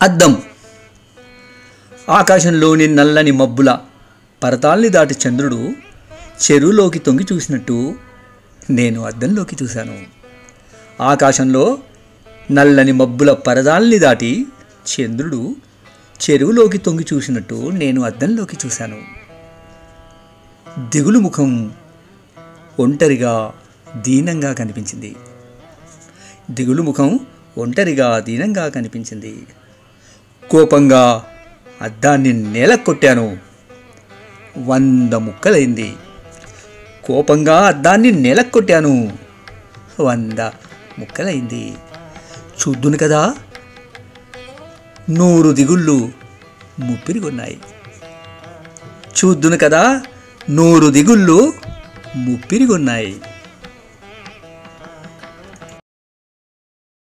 అద్దం ఆకాశంలోని నల్లని మబ్బుల పరతాల్ని దాటి చంద్రుడు చెరువులోకి తొంగి చూసినట్టు నేను అద్దంలోకి చూశాను ఆకాశంలో నల్లని మబ్బుల పరదాల్ని దాటి చంద్రుడు చెరువులోకి తొంగి చూసినట్టు నేను అద్దంలోకి చూశాను దిగులు ముఖం ఒంటరిగా దీనంగా కనిపించింది దిగులు ముఖం ఒంటరిగా దీనంగా కనిపించింది కోపంగా అద్దాన్ని నేల కొట్టాను వంద ముక్కలైంది కోపంగా అద్దాన్ని నేల కొట్టాను వంద ముక్కలైంది చూద్దును కదా నూరు దిగుళ్ళు ముప్పిరిగొన్నాయి చూద్దును కదా నూరు దిగుళ్ళు ముప్పిరిగొన్నాయి